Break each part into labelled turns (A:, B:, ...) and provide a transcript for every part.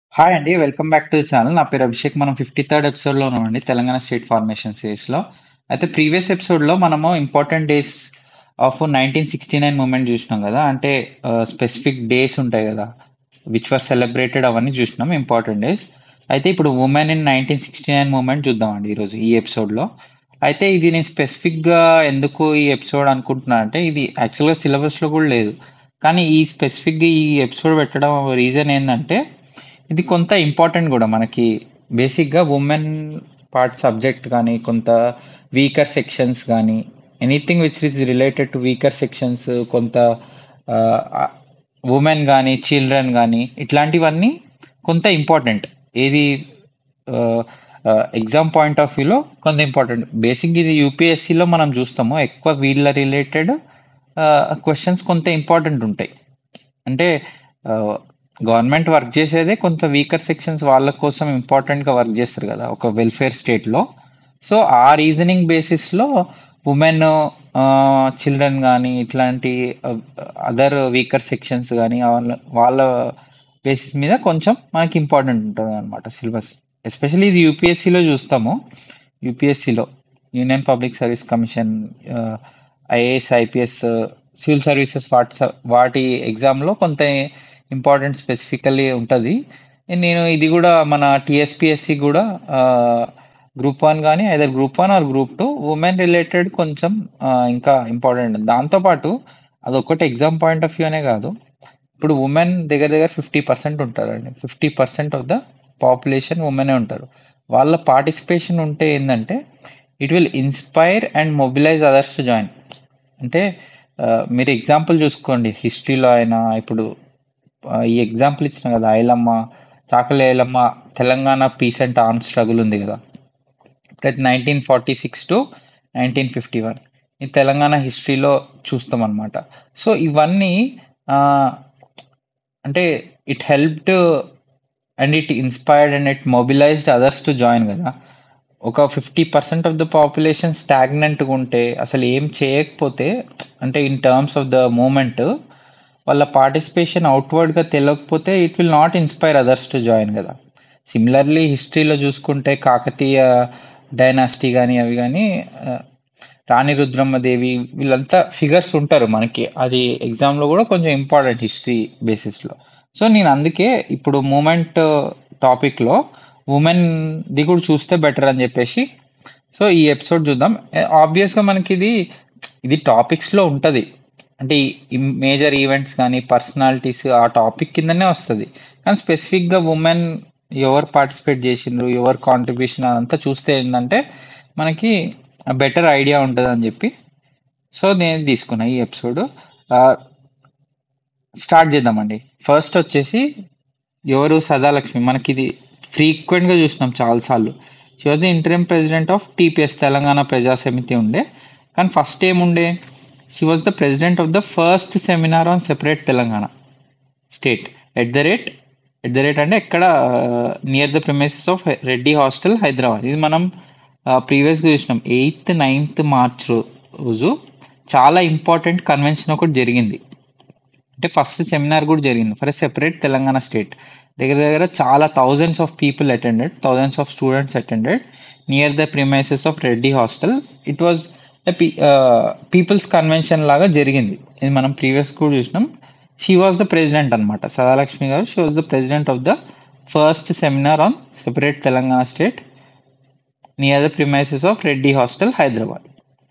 A: Hi అండి. Welcome back to the channel. నా పేరు అభిషేక్. మనం 53rd ఎపిసోడ్‌లో ఉన్నామండి. తెలంగాణ స్టేట్ ఫార్మేషన్ సిరీస్‌లో. అయితే ప్రీవియస్ ఎపిసోడ్‌లో మనము ఇంపార్టెంట్ డేస్ ఆఫ్ 1969 మూవ్‌మెంట్ జూసినాం గదా! అంటే ఆహ్, స్పెసిఫిక్ డేస్ ఉంటాయి గదా! విచ్ వర్ సెలబ్రేటెడ్ అవన్నీ జూసినాం ఇంపార్టెంట్ డేస్. అయితే ఇప్పుడు వుమెన్ ఇన్ 1969 మూవ్‌మెంట్ జూద్దామండి ఈరోజు ఈ ఎపిసోడ్‌లో. అయితే ఇది నేను స్పెసిఫిక్‌గా ఎందుకు ఈ ఎపిసోడ్ అనుకుంటున్నా అంటే ఇది యాక్చువల్‌గా సిలబస్‌లో గూడా లేదు. కానీ ఈ స్పెసిఫిక్‌గా ఈ ఎపిసోడ్ పెట్టడం రీజన్ ఏందంటే ఇది కొంత ఇంపార్టెంట్ గూడా మనకి బేసిక్‌గా వుమెన్ పార్ట్ సబ్జెక్ట్ గానీ, కొంత వీకర్ సెక్షన్స్ గానీ, anything which is related to weaker sections కొంత ఆహ్, ఆహ్, వుమెన్ గానీ, చిల్డ్రన్ గానీ ఇట్లాంటివన్నీ కొంత ఇంపార్టెంట్. ఏది ఆహ్, ఆహ్, ఎగ్జామ్ పాయింట్ ఆఫ్ వ్యూలో కొంత ఇంపార్టెంట్. బేసిక్‌గా ఇది యూపీఎస్సీలో మనం జూస్తాము. ఎక్కువ వీళ్ళ రిలేటెడ్ ఆహ్, క్వెషన్స్ కొంత ఇంపార్టెంట్ ఉంటాయి. అంటే ఆహ్, గవర్నమెంట్ వర్క్ జేసేదే కొంత వీకర్ సెక్షన్స్ వాళ్ళ కోసం ఇంపార్టెంట్‌గా వర్క్ జేస్తారు గదా! ఒక వెల్‌ఫేర్ స్టేట్‌లో. సో, ఆ రీజనింగ్ బేసిస్‌లో వుమెన్ ఆహ్, చిల్డ్రన్ గానీ, ఇట్లాంటి ఆహ్, అదర్ వీకర్ సెక్షన్స్ గానీ, వాళ్ళ వాళ్ళ బేసిస్ మీద కొంచెం మనకి ఇంపార్టెంట్ ఉంటదనమాట సిలబస్. ఎస్పెషల్లీ ఇది యూపీఎస్సీలో జూస్తాము. యూపీఎస్సీలో union public service commission ah, IAS, IPS, civil services వాటి స వాటి ఎగ్జామ్‌లో కొంత ఇంపార్టెంట్ స్పెసిఫికల్లీ ఉంటది. నేను ఇది గూడా మన టీఎస్‌పీఎస్సీ గూడా ఆహ్, గ్రూప్ 1 గానీ either group 1 or group 2 women related కొంచెం ఆహ్, ఇంకా ఇంపార్టెంట్. దాంతో పాటు అదొక్కటి ఎగ్జామ్ పాయింట్ ఆఫ్ వ్యూ అనే గాదు. ఇప్పుడు వుమెన్ దగ్గర దగ్గర 50% ఉంటారండి. 50% ఆఫ్ ద పాపులేషన్ వుమెనే ఉంటారు. వాళ్ళ పార్టిసిపేషన్ ఉంటే ఏందంటే it will inspire and mobilise others to join. అంటే ఆహ్, మీరు ఎగ్జాంపుల్ జూసుకోండి హిస్టరీలో అయినా ఇప్పుడు ఆహ్, ఈ ఎగ్జాంపుల్ ఇచ్చిన గదా! Ailamma, Chakali Ailamma Telangana peace and arms struggle ఉంది గదా! అయితే 1946-1951 ఈ తెలంగాణ హిస్టరీలో చూస్తామనమాట. సో, ఇవన్నీ ఆహ్, అంటే it helped and it inspired and it mobilised others to join గదా! ఒక 50% ఆఫ్ ద పాపులేషన్ స్టాగ్నెంట్‌గా ఉంటే అసలు ఏం చేయకపోతే అంటే in terms of the movement వాళ్ళ పార్టిసిపేషన్ అవుట్‌వర్డ్‌గా తెలవకపోతే it will not inspire others to join గదా! సిమిలర్‌లీ హిస్టరీలో జూసుకుంటే కాకతీయ డైనాస్టీ గానీ, అవి గానీ ఆహ్, రాణి రుద్రమ్మదేవి వీళ్ళంతా ఫిగర్స్ ఉంటారు మనకి. అది ఎగ్జామ్‌లో గూడా కొంచెం ఇంపార్టెంట్ హిస్టరీ బేసిస్‌లో. సో, నేను అందుకే ఇప్పుడు మూవ్‌మెంట్ టాపిక్‌లో వుమెన్‌ది గూడా చూస్తే బెటర్ అని జెప్పేసి సో, ఈ ఎపిసోడ్ జూద్దాం. ఆహ్, ఆబ్వియస్‌గా మనకిది ఇది టాపిక్స్‌లో ఉంటది. అంటే ఈ మేజర్ ఈవెంట్స్ గానీ, పర్సనాలిటీస్ ఆ టాపిక్ కిందనే వస్తది. కానీ స్పెసిఫిక్‌గా వుమెన్ ఎవరు పార్టిసిపేట్ జేషిండ్రు, ఎవరి కాంట్రిబ్యూషన్ అదంతా చూస్తే ఏందంటే మనకి బెటర్ ఐడియా ఉంటదని జెప్పి సో, నేను తీసుకున్నా ఈ ఎపిసోడ్. ఆహ్ స్టార్ట్ జేద్దామండి. ఫస్ట్ వచ్చేసి ఎవరు సదాలక్ష్మి. మనకిది ఫ్రీక్వెంట్‌గా జూసినాం చాలా సార్లు. She was the interim president of TPS Telangana Praja Samithi ఉండే. కానీ ఫస్ట్ ఏముండే she was the president of the first seminar on separate Telangana state. At the rate at the rate అంటే ఎక్కడ near the premises of Reddy hostel Hyderabad. ఇది మనం ఆహ్, ప్రీవియస్‌గా జూసినాం. 8థ్, 9థ్ మార్చ్ రోజు చాలా ఇంపార్టెంట్ కన్వెన్షన్ ఒకటి జరిగింది. అంటే ఫస్ట్ సెమినార్ గూడా జరిగింది. For a separate Telangana state. దగ్గర దగ్గర చాలా thousands of people attended. Thousands of students attended. Near the premises of Reddy hostel. It was a పీ ఆహ్, పీపుల్స్ కన్వెన్షన్ లాగా జరిగింది. ఇది మనం ప్రీవియస్ కూడా జూసినాం. షీ వాస్ ద ప్రెసిడెంట్ అనమాట. Sadalakshmi garu she was the president of the first seminar on separate Telangana state near the premises of Reddy hostel Hyderabad.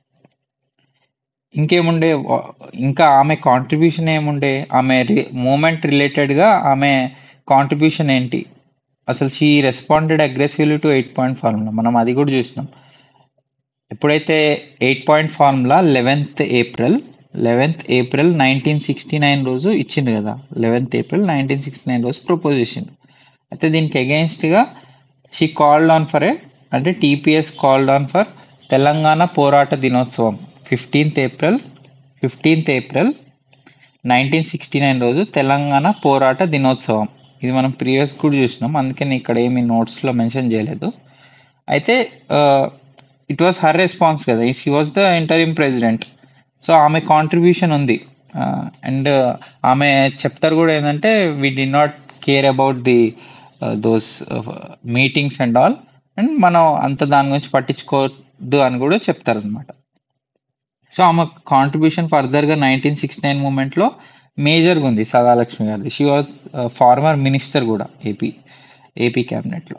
A: ఇంకేముండే వ ఇంకా ఆమె కాంట్రిబ్యూషన్ ఏముండే? ఆమె రి మూవ్‌మెంట్ రిలేటెడ్‌గా ఆమె కాంట్రిబ్యూషన్ ఏంటి? అసలు she responded aggressively to 8 point formula. మనం అది గూడా జూసినాం. ఎప్పుడైతే 8 పాయింట్ ఫార్ములా 11థ్ ఏప్రిల్ 11థ్ ఏప్రిల్ 1969 రోజు ఇచ్చిండు గదా! 11థ్ ఏప్రిల్ 1969 రోజు ప్రపోజ్ జేసిండు. అయితే దీనికి అగెయిన్స్ట్‌గా she called on for a అంటే TPS called on for Telangana పోరాట దినోత్సవం. 15థ్ ఏప్రిల్ 15థ్ ఏప్రిల్ 1969 రోజు తెలంగాణ పోరాట దినోత్సవం. ఇది మనం ప్రీవియస్ కూడా జూసినాం. అందుకే నేను ఇక్కడ ఏమి నోట్స్‌లో మెన్షన్ జేయలేదు. అయితే ah, it was her response గదా! She was the interim president. So, ఆమె కాంట్రిబ్యూషన్ ఉంది. ఆహ్, అండ్ ఆమె చెప్తారు గూడా ఏందంటే we did not care about the those meetings and all and మనం అంత దాని గురించి పట్టించుకోవద్దు అని కూడా చెప్తారనమాట సో ఆమె కాంట్రిబ్యూషన్ ఫర్దర్గా నైన్టీన్ సిక్స్టీ నైన్ మూమెంట్లో మేజర్గా ఉంది సదాలక్ష్మి గారిది షీ వాజ్ ఫార్మర్ మినిస్టర్ కూడా ఏపీ ఏపీ క్యాబినెట్లో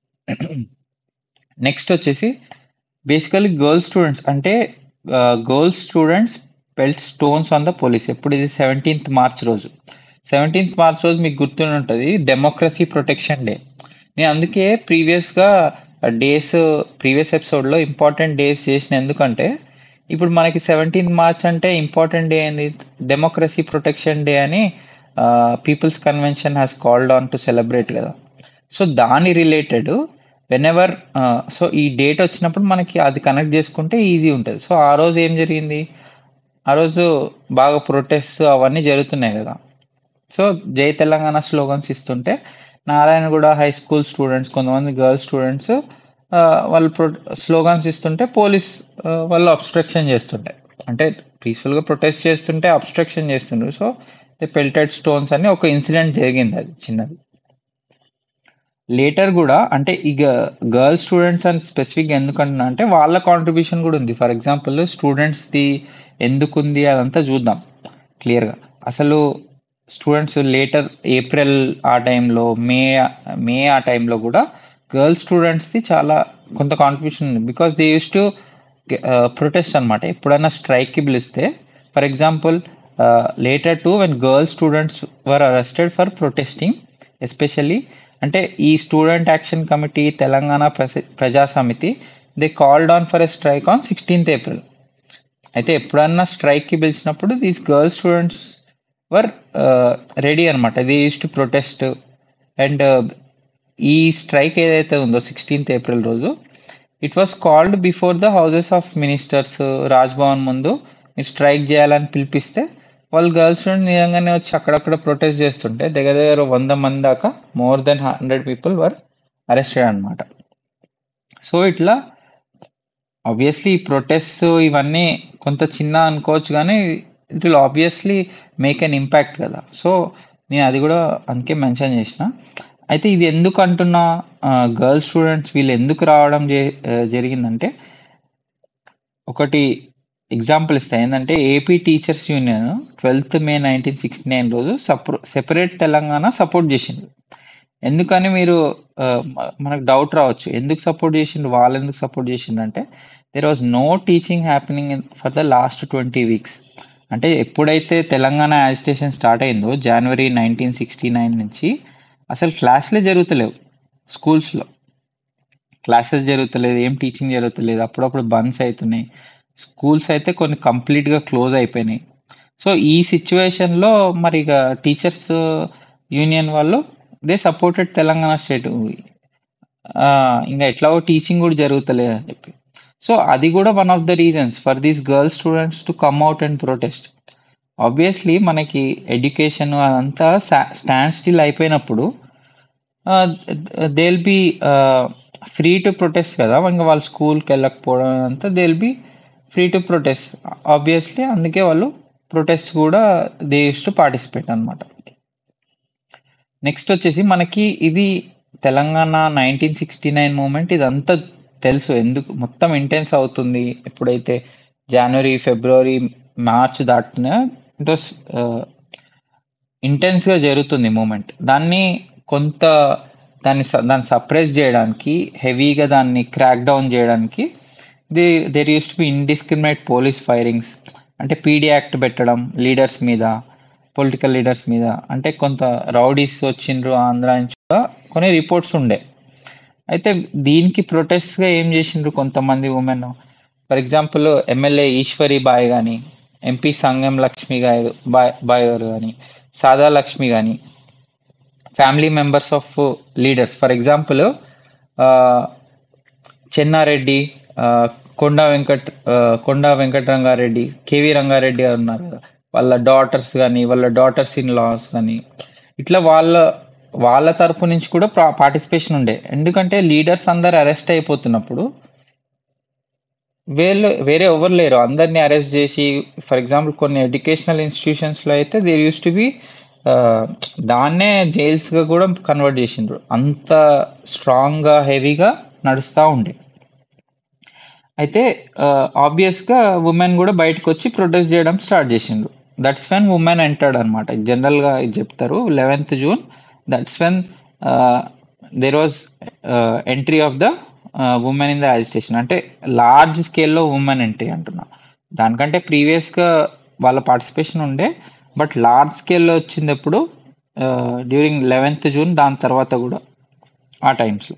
A: నెక్స్ట్ వచ్చేసి బేసికలీ గర్ల్స్ స్టూడెంట్స్ అంటే girls students pelt stones on the police ఎప్పుడు ఇది సెవెంటీన్త్ మార్చ్ రోజు సెవెంటీన్త్ మార్చ్ రోజు మీకు గుర్తుండి ఉంటుంది డెమోక్రసీ ప్రొటెక్షన్ డే నేను అందుకే ప్రీవియస్గా డేస్ ప్రీవియస్ ఎపిసోడ్లో ఇంపార్టెంట్ డేస్ చేసిన ఎందుకంటే ఇప్పుడు మనకి సెవెంటీన్త్ మార్చ్ అంటే ఇంపార్టెంట్ డే ఏంది డెమోక్రసీ ప్రొటెక్షన్ డే అని people's convention has called on to celebrate కదా సో దాని రిలేటెడ్ వెన్ ఎవర్ సో ఈ డేట్ వచ్చినప్పుడు మనకి అది కనెక్ట్ చేసుకుంటే ఈజీ ఉంటుంది సో ఆ రోజు ఏం జరిగింది ఆ రోజు బాగా ప్రొటెస్ట్ అవన్నీ జరుగుతున్నాయి కదా సో జై తెలంగాణ స్లోగన్స్ ఇస్తుంటే నారాయణగూడ హై స్కూల్ స్టూడెంట్స్ కొంతమంది గర్ల్స్ స్టూడెంట్స్ వాళ్ళు ప్రొ స్లోగన్స్ ఇస్తుంటే పోలీస్ వాళ్ళు అబ్స్ట్రక్షన్ చేస్తుంటే అంటే పీస్ఫుల్గా ప్రొటెస్ట్ చేస్తుంటే అబ్స్ట్రక్షన్ చేస్తుండ్రు సో పెల్టెడ్ స్టోన్స్ అని ఒక ఇన్సిడెంట్ జరిగింది అది చిన్నది లేటర్ కూడా అంటే ఇక గర్ల్స్ స్టూడెంట్స్ అని స్పెసిఫిక్ ఎందుకంటున్నా అంటే వాళ్ళ కాంట్రిబ్యూషన్ కూడా ఉంది ఫర్ ఎగ్జాంపుల్ స్టూడెంట్స్ది ఎందుకు ఉంది అదంతా చూద్దాం క్లియర్గా అసలు స్టూడెంట్స్ లేటర్ ఏప్రిల్ ఆ టైంలో మే మే ఆ టైంలో కూడా గర్ల్స్ స్టూడెంట్స్ది చాలా కొంత కాంట్రిబ్యూషన్ ఉంది because they use to protest అనమాట ఎప్పుడైనా స్ట్రైక్కి పిలిస్తే for example later too when girls students were arrested for protesting especially అంటే ఈ student action committee Telangana Praja Samithi they called on for a strike on sixteenth April అయితే ఎప్పుడన్నా స్ట్రైక్కి పిలిచినప్పుడు these girls students were ready అనమాట they use to protest and ఈ strike ఏదైతే ఉందో సిక్స్టీన్త్ ఏప్రిల్ రోజు it was called before the houses of ministers Raj Bhavan ముందు మీరు స్ట్రైక్ చేయాలని పిలిపిస్తే వాళ్ళు గర్ల్స్ స్టూడెంట్ నిజంగానే వచ్చి అక్కడక్కడ ప్రొటెస్ట్ చేస్తుంటే దగ్గర దగ్గర వంద మంది దాకా more than hundred people were arrested అనమాట సో ఇట్లా ఆబ్వియస్లీ ఈ ప్రొటెస్ట్ ఇవన్నీ కొంత చిన్న అనుకోవచ్చు కానీ it will obviously make an impact కదా సో నేను అది కూడా అందుకే మెన్షన్ చేసిన అయితే ఇది ఎందుకు అంటున్నా గర్ల్స్ స్టూడెంట్స్ వీళ్ళు ఎందుకు రావడం జరిగిందంటే ఒకటి ఎగ్జాంపుల్ ఇస్తాయి ఏంటంటే AP teachers union twelfth May nineteen sixty nine రోజు సప్రో సెపరేట్ తెలంగాణ సపోర్ట్ చేసిండు ఎందుకని మీరు మనకు డౌట్ రావచ్చు ఎందుకు సపోర్ట్ చేసిండు వాళ్ళు ఎందుకు సపోర్ట్ చేసిండు అంటే there was no teaching happening for the last twenty weeks అంటే ఎప్పుడైతే తెలంగాణ యాజిటేషన్ స్టార్ట్ అయిందో జనవరి నైన్టీన్ సిక్స్టీ నైన్ నుంచి అసలు క్లాసులే జరుగుతలేవు స్కూల్స్లో క్లాసెస్ జరుగుతలేదు ఏం టీచింగ్ జరుగుతలేదు అప్పుడప్పుడు బంద్స్ అవుతున్నాయి స్కూల్స్ అయితే కొన్ని కంప్లీట్గా క్లోజ్ అయిపోయినాయి సో ఈ సిచ్యువేషన్లో మరి ఇక టీచర్స్ యూనియన్ వాళ్ళు దే సపోర్టెడ్ తెలంగాణ స్టేట్ ఇంకా ఎట్లాగో టీచింగ్ కూడా జరుగుతలేదు అని చెప్పి సో అది కూడా one of the reasons for these girls students to come out and protest obviously మనకి ఎడ్యుకేషన్ అదంతా స్టాండ్ స్టిల్ అయిపోయినప్పుడు they will be free to protest కదా ఇంకా వాళ్ళు స్కూల్కి వెళ్ళకపోవడం అంతా they will be free to protest obviously అందుకే వాళ్ళు ప్రొటెస్ట్ కూడా దే యూస్ టు పార్టిసిపేట్ అనమాట నెక్స్ట్ వచ్చేసి మనకి ఇది Telangana nineteen sixty nine movement ఇదంతా తెలుసు ఎందుకు మొత్తం ఇంటెన్స్ అవుతుంది ఎప్పుడైతే జనవరి ఫిబ్రవరి మార్చ్ దాటిన ఇట్ వాస్ ఇంటెన్స్గా జరుగుతుంది మూమెంట్ దాన్ని కొంత దాన్ని దాన్ని సప్రెస్ చేయడానికి హెవీగా దాన్ని క్రాక్ డౌన్ చేయడానికి the there use to be indiscriminate police firings అంటే పీడీ యాక్ట్ పెట్టడం లీడర్స్ మీద పొలిటికల్ లీడర్స్ మీద అంటే కొంత రౌడీస్ వచ్చిండ్రు ఆంధ్ర నుంచి కూడా కొన్ని రిపోర్ట్స్ ఉండే అయితే దీనికి ప్రొటెస్ట్గా ఏం చేసిండ్రు కొంతమంది women for example MLA Eshwari Bai కానీ ఎంపీ సంగం లక్ష్మి గారు బాయ్ బాయ్ గారు కానీ సాదా లక్ష్మి కానీ family members of leaders for example Chennareddy Konda Venkat Konda Venkatarangareddy KV Rangareddy garu ఉన్నారు కదా వాళ్ళ డాటర్స్ కానీ వాళ్ళ డాటర్స్ ఇన్ లాస్ కానీ ఇట్లా వాళ్ళ వాళ్ళ తరపు నుంచి కూడా పార్టిసిపేషన్ ఉండే ఎందుకంటే లీడర్స్ అందరు అరెస్ట్ అయిపోతున్నప్పుడు వీళ్ళు వేరే ఎవరు లేరు అందరినీ అరెస్ట్ చేసి ఫర్ ఎగ్జాంపుల్ కొన్ని ఎడ్యుకేషనల్ ఇన్స్టిట్యూషన్స్లో అయితే దేర్ యూస్ టు బి దాన్నే జైల్స్గా కూడా కన్వర్ట్ చేసిండ్రు అంత స్ట్రాంగ్గా హెవీగా నడుస్తూ ఉండే అయితే ఆబ్వియస్గా ఉమెన్ కూడా బయటకు వచ్చి ప్రొటెస్ట్ చేయడం స్టార్ట్ చేసిండ్రు దట్స్ వెన్ ఉమెన్ ఎంటర్డ్ అనమాట జనరల్గా ఇది చెప్తారు eleventh June that's when there was entry of the women in the agitation అంటే లార్జ్ స్కేల్లో ఉమెన్ ఎంట్రీ అంటున్నా దానికంటే ప్రీవియస్గా వాళ్ళ పార్టిసిపేషన్ ఉండే బట్ లార్జ్ స్కేల్లో వచ్చినప్పుడు డ్యూరింగ్ లెవెన్త్ జూన్ దాని తర్వాత కూడా ఆ టైమ్స్లో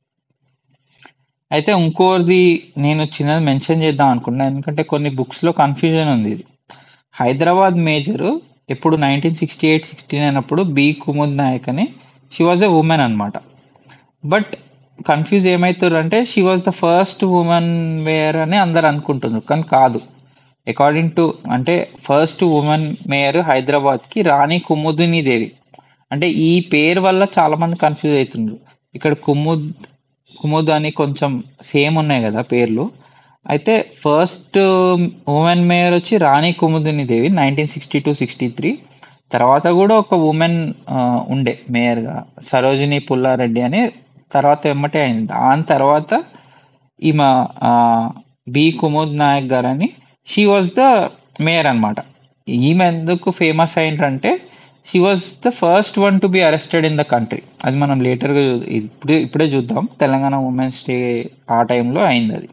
A: అయితే ఇంకోది నేను చిన్నది మెన్షన్ చేద్దాం అనుకున్నా ఎందుకంటే కొన్ని బుక్స్లో కన్ఫ్యూజన్ ఉంది ఇది హైదరాబాద్ మేజర్ ఎప్పుడు nineteen sixty eight sixty nine అప్పుడు బి కుముద్ నాయక్ అని షీ వాజ్ ఎ ఉమెన్ అనమాట బట్ కన్ఫ్యూజ్ ఏమవుతారు అంటే she was the first women mayor అని అందరు అనుకుంటున్నారు కానీ కాదు అకార్డింగ్ టు అంటే ఫస్ట్ ఉమెన్ మేయర్ హైదరాబాద్కి రాణి కుముదిని దేవి అంటే ఈ పేరు వల్ల చాలా మంది కన్ఫ్యూజ్ అవుతున్నారు ఇక్కడ కుముద్ కుముద్ అని కొంచెం సేమ్ ఉన్నాయి కదా పేర్లు అయితే ఫస్ట్ ఉమెన్ మేయర్ వచ్చి Rani Kumudini Devi nineteen sixty two sixty three తర్వాత కూడా ఒక ఉమెన్ ఉండే మేయర్గా సరోజిని పుల్లారెడ్డి అని తర్వాత ఎమ్మటే అయింది దాని తర్వాత ఈమె బి కుముద్ నాయక్ గారు అని షీ వాజ్ ద మేయర్ అనమాట ఈమె ఎందుకు ఫేమస్ అయిందంటే she was the first one to be arrested in the country అది మనం లేటర్గా ఇప్పుడే ఇప్పుడే చూద్దాం తెలంగాణ ఉమెన్స్ డే ఆ టైంలో అయింది అది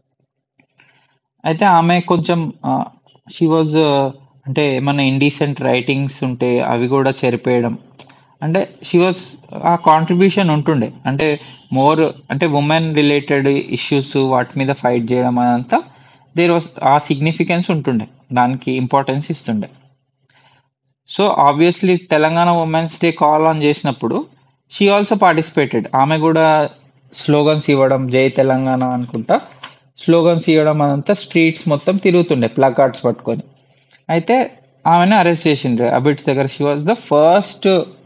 A: అయితే ఆమె కొంచెం షీ వాజ్ అంటే ఏమన్నా ఇండీసెంట్ రైటింగ్స్ ఉంటే అవి కూడా చెరిపేయడం అంటే షీ వాజ్ ఆ కాంట్రిబ్యూషన్ ఉంటుండే అంటే మోర్ అంటే ఉమెన్ రిలేటెడ్ ఇష్యూస్ వాటి మీద ఫైట్ చేయడం అదంతా దేర్ వాస్ ఆ సిగ్నిఫికెన్స్ ఉంటుండే దానికి ఇంపార్టెన్స్ ఇస్తుండే so obviously Telangana women's day call on చేసినప్పుడు షీ ఆల్సో పార్టిసిపేటెడ్ ఆమె కూడా స్లోగన్స్ ఇవ్వడం జై తెలంగాణ అనుకుంటా స్లోగన్స్ ఇవ్వడం అదంతా స్ట్రీట్స్ మొత్తం తిరుగుతుండే ప్లకార్డ్స్ పట్టుకొని అయితే ఆమెను అరెస్ట్ చేసిండ్రు అబిట్స్ దగ్గర she was the first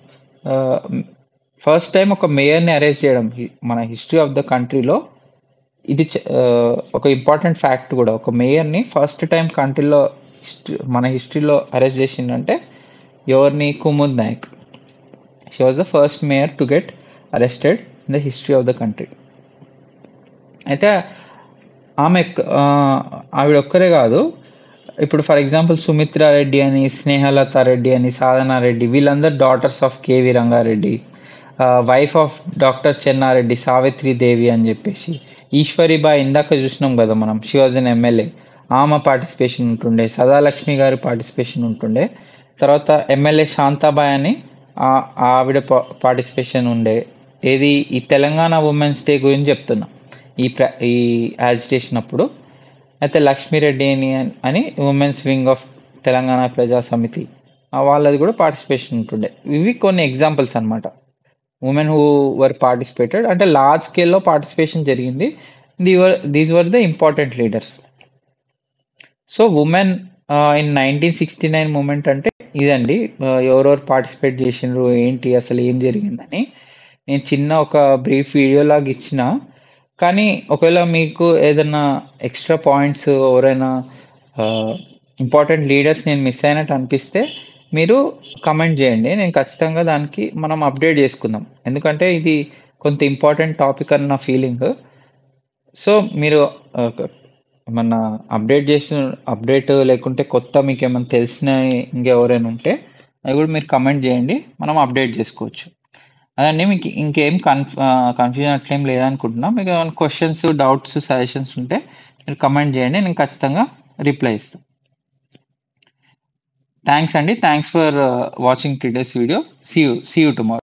A: first time ఒక మేయర్ని అరెస్ట్ చేయడం మన హిస్టరీ ఆఫ్ ద కంట్రీలో ఇది ఒక ఇంపార్టెంట్ ఫ్యాక్ట్ కూడా ఒక మేయర్ని ఫస్ట్ టైం కంట్రీలో మన హిస్టరీలో అరెస్ట్ చేసిందంటే ఎవరిని Kumud Nayak she was the first mayor to get arrested in the history of the country అయితే ఆమె ఆవిడ ఒక్కరే కాదు ఇప్పుడు ఫర్ ఎగ్జాంపుల్ సుమిత్రా రెడ్డి అని స్నేహలత రెడ్డి అని సాధనా రెడ్డి వీళ్ళందరూ daughters of KV Rangareddy wife of doctor Chennareddy Savitri Devi అని చెప్పేసి ఈశ్వరిబాయ్ ఇందాక చూసినాం కదా మనం షీ వాజ్ అన్ ఎమ్మెల్యే ఆమె పార్టిసిపేషన్ ఉంటుండే సదాలక్ష్మి గారి పార్టిసిపేషన్ ఉంటుండే తర్వాత ఎమ్మెల్యే శాంతాబాయ్ అని ఆవిడ పార్టిసిపేషన్ ఉండే ఏది ఈ తెలంగాణ ఉమెన్స్ డే గురించి చెప్తున్నా ఈ ప్ర ఈ యాజిటేషన్ అప్పుడు అయితే లక్ష్మీరెడ్డి అని అని women's wing of Telangana Praja సమితి వాళ్ళది కూడా పార్టిసిపేషన్ ఉంటుండే ఇవి కొన్ని ఎగ్జాంపుల్స్ అనమాట ఉమెన్ హూ వర్ పార్టిసిపేటెడ్ అంటే లార్జ్ స్కేల్లో పార్టిసిపేషన్ జరిగింది these were the important leaders so women in nineteen sixty nine movement అంటే ఇదండి ఎవరెవరు పార్టిసిపేట్ చేసిండ్రు ఏంటి అసలు ఏం జరిగిందని నేను చిన్న ఒక బ్రీఫ్ వీడియో లాగా ఇచ్చిన కానీ ఒకవేళ మీకు ఏదైనా ఎక్స్ట్రా పాయింట్స్ ఎవరైనా ఇంపార్టెంట్ లీడర్స్ నేను మిస్ అయినట్టు అనిపిస్తే మీరు కమెంట్ చేయండి నేను ఖచ్చితంగా దానికి మనం అప్డేట్ చేసుకుందాం ఎందుకంటే ఇది కొంత ఇంపార్టెంట్ టాపిక్ అని నా ఫీలింగ్ సో మీరు ఏమన్నా అప్డేట్ చేసిన అప్డేట్ లేకుంటే కొత్త మీకు ఏమైనా తెలిసిన ఇంకెవరైనా ఉంటే అది కూడా మీరు కమెంట్ చేయండి మనం అప్డేట్ చేసుకోవచ్చు అదండి మీకు ఇంకేం కన్ఫ్ కన్ఫ్యూజన్ అట్లేం లేదనుకుంటున్నా మీకు ఏమైనా క్వశ్చన్స్ డౌట్స్ సజెషన్స్ ఉంటే మీరు కమెంట్ చేయండి నేను ఖచ్చితంగా రిప్లై ఇస్తాను థ్యాంక్స్ అండి thanks for watching today's video see you see you tomorrow